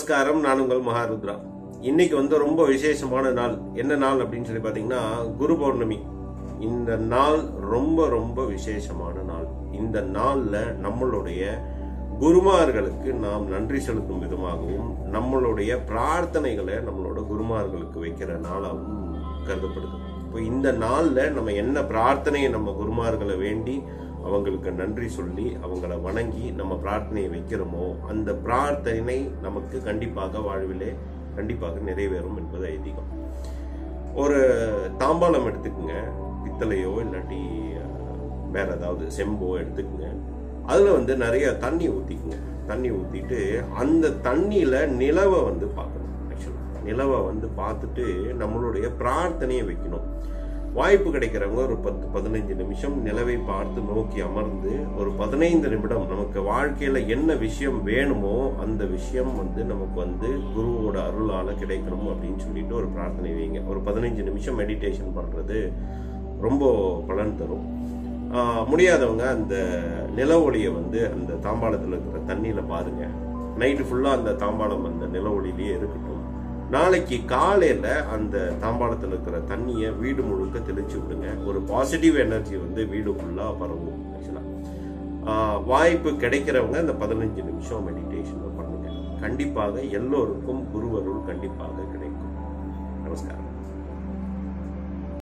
நமஸ்காரம் நான் உங்கள் மகாருத்ரா இன்னைக்கு வந்து ரொம்ப விசேஷமான நாள் என்ன நாள் அப்படின்னு சொல்லி பார்த்தீங்கன்னா குரு பௌர்ணமி இந்த நாள் ரொம்ப ரொம்ப விசேஷமான நாள் இந்த நாள்ல நம்மளுடைய குருமார்களுக்கு நாம் நன்றி செலுத்தும் விதமாகவும் நம்மளுடைய பிரார்த்தனைகளை நம்மளோட குருமார்களுக்கு வைக்கிற நாளாகவும் கருதப்படுது இப்போ இந்த நாள்ல நம்ம என்ன பிரார்த்தனையை நம்ம குருமார்களை வேண்டி அவங்களுக்கு நன்றி சொல்லி அவங்கள வணங்கி நம்ம பிரார்த்தனையை வைக்கிறோமோ அந்த பிரார்த்தனை நமக்கு கண்டிப்பாக வாழ்விலே கண்டிப்பாக நிறைவேறும் என்பது ஐதீகம் ஒரு தாம்பாளம் எடுத்துக்கங்க பித்தளையோ இல்லாட்டி அஹ், வேற ஏதாவது செம்போ எடுத்துக்கங்க அதுல வந்து நிறைய தண்ணி ஊத்திக்குங்க தண்ணி ஊத்திட்டு அந்த தண்ணியில நிலவை வந்து பார்க்கணும் ஆக்சுவலா நிலவை வந்து பார்த்துட்டு நம்மளுடைய பிரார்த்தனையை வைக்கணும் வாய்ப்பு கிடைக்கிறவங்க ஒரு பத்து பதினைஞ்சு நிமிஷம் நிலவை பார்த்து நோக்கி அமர்ந்து ஒரு பதினைந்து நிமிடம் நமக்கு வாழ்க்கையில என்ன விஷயம் வேணுமோ அந்த விஷயம் வந்து நமக்கு வந்து குருவோட அருளால கிடைக்கணும் அப்படின்னு சொல்லிட்டு ஒரு பிரார்த்தனை வைங்க ஒரு பதினைஞ்சு நிமிஷம் மெடிடேஷன் பண்றது ரொம்ப பலன் தரும் ஆஹ் முடியாதவங்க அந்த நில ஒளியை வந்து அந்த தாம்பாளத்தில் இருக்கிற தண்ணியில பாருங்க நைட்டு ஃபுல்லா அந்த தாம்பாளம் அந்த நில ஒளியிலேயே இருக்கட்டும் நாளைக்கு காலையில அந்த தாம்பாளத்தில் இருக்கிற தண்ணியை வீடு முழுக்க தெளிச்சு விடுங்க ஒரு பாசிட்டிவ் எனர்ஜி வந்து வீடு ஃபுல்லா பரவும் ஆக்சுவலா வாய்ப்பு கிடைக்கிறவங்க அந்த பதினஞ்சு நிமிஷம் மெடிடேஷன் பண்ணுங்க கண்டிப்பாக எல்லோருக்கும் குருவருள் கண்டிப்பாக கிடைக்கும் நமஸ்காரம்